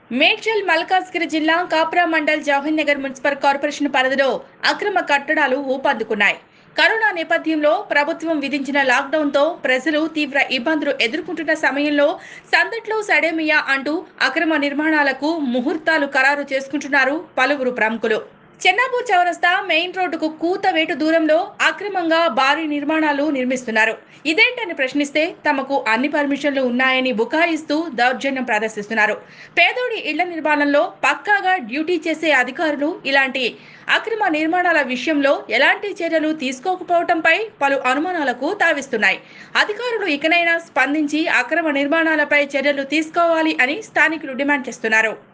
మేడ్చల్ మల్కాజ్గిరి జిల్లా Kapra mandal Jawahar Nagar municipal corporation పరిధిలో అక్రమ కట్టడాలు ఊపందుకున్నాయి కరోనా నేపథ్యంలో ప్రభుత్వం విధించిన లాక్డౌన్తో ప్రజలు తీవ్ర ఇబ్బందులు ఎదుర్కొంటున్న సమయంలో సందట్లో సడేమియా అంటూ అక్రమ నిర్మాణాలకు ముహూర్తాలు ఖరారు చేసుకుంటున్నారు పలువురు ప్రముఖులు చెన్నాపూర్ చౌరస్తా మెయిన్ రోడ్డుకు కూతవేటు దూరంలో అక్రమంగా భారీ నిర్మాణాలు నిర్మిస్తున్నారు ఇదేంటని ప్రశ్నిస్తే తమకు అన్ని పర్మిషన్లు ఉన్నాయని బుకాయిస్తూ దౌర్జన్యం ప్రదర్శిస్తున్నారు పేదోడి ఇళ్ల నిర్మాణంలో పక్కాగా డ్యూటీ చేసే అధికారులు ఇలాంటి అక్రమ నిర్మాణాల విషయంలో ఎలాంటి చర్యలు తీసుకోకపోవడంపై పలు అనుమానాలకు తావిస్తున్నాయి అధికారులు ఇకనైనా స్పందించి అక్రమ నిర్మాణాలపై చర్యలు తీసుకోవాలి అని స్థానికులు డిమాండ్ చేస్తున్నారు